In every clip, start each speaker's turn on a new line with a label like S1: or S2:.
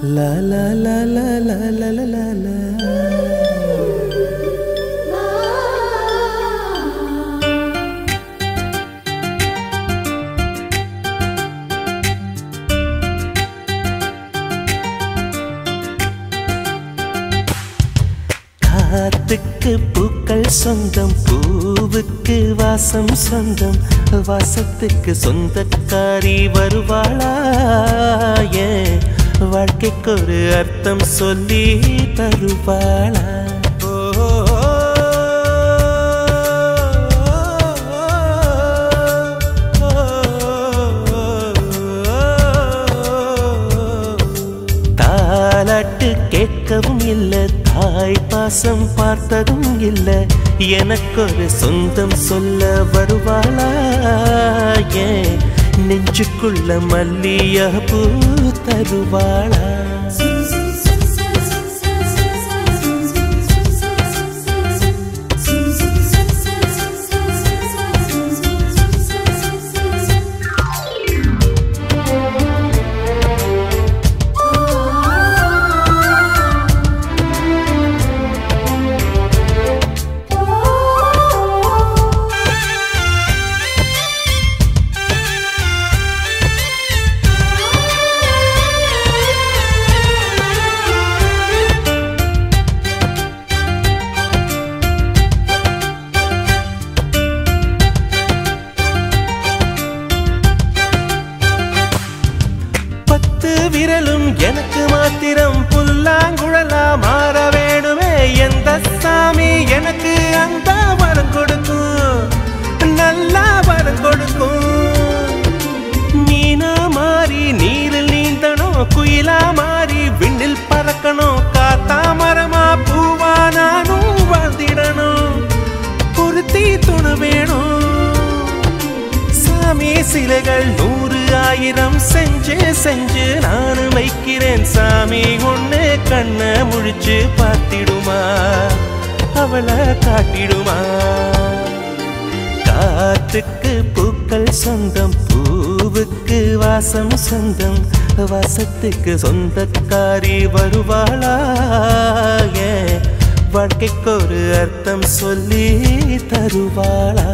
S1: லா லா லா லா லா லா லா லா லா காத்துக்கு பூக்கள் சொந்தம் பூவுக்கு வாசம் சொந்தம் வாசத்துக்கு சொந்தக்காரி வருவாளா ஏன் வாழ்க்கைக்கு ஒரு அர்த்தம் சொல்லி தருவாளா தாலாட்டு கேட்கவும் இல்ல தாய் பாசம் பார்த்ததும் இல்ல எனக்கொரு சொந்தம் சொல்ல வருவாளா ஏன் நெஞ்சுக்குள்ள மல்லிய பூ தருவாளா பத்து விரலும் எனக்கு மாத்திரம் புல்லாங்குழலா மாற வேணுமே எந்த சாமி எனக்கு அந்த வரம் கொடுக்கும் நல்லா வரம் கொடுக்கும் மீனா மாறி நீரில் நீந்தணும் குயிலா மாறி விண்ணில் பறக்கணும் காத்தா மரமா பூவா நானும் வாழ்ந்திடணும் பொருத்தி துணு வேணும் சாமி சிலைகள் நூறு ஆயிரம் செஞ்சு செஞ்சு நானு வைக்கிறேன் சாமி ஒண்ணு கண்ண முழிச்சு பார்த்திடுமா அவளை காட்டிடுமா காத்துக்கு பூக்கள் சொந்தம் பூவுக்கு வாசம் சொந்தம் வாசத்துக்கு சொந்தக்காரி வருவாளா ஏன் வாழ்க்கைக்கு ஒரு அர்த்தம் சொல்லி தருவாளா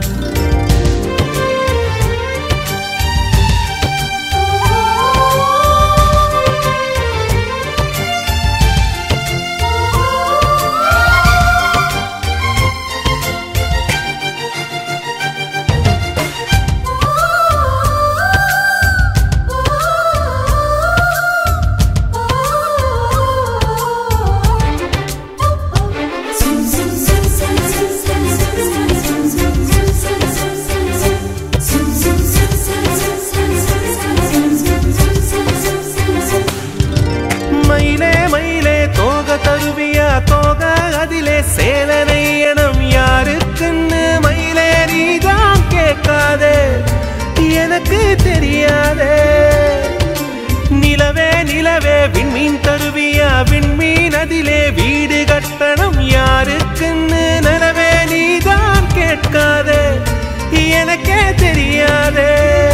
S1: மயிலே மயிலே தோக தருவியா தோக அதிலே சேலனை எனம் யாருக்குன்னு மயிலே நீதான் கேட்காதே எனக்கு தெரியாதே நிலவே நிலவே விண்மீன் தருவியா விண்மீன் அதிலே வீடு கட்டணம் யாருக்குன்னு நனவே நீதான் கேட்காதே எனக்கே தெரியாதே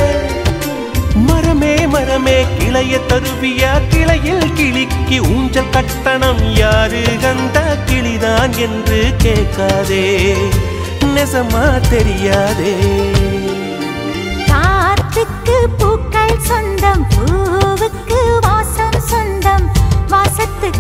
S1: மரமே மரமே கிளைய தருவியா கிளையில் கிளிக்கு ஊஞ்சல் கட்டணம் யாரு கந்த கிளிதான் என்று கேட்காதே நெசமா தெரியாதே
S2: காத்துக்கு பூக்கள் சொந்தம் பூவுக்கு வாசம் சொந்தம் வாசத்துக்கு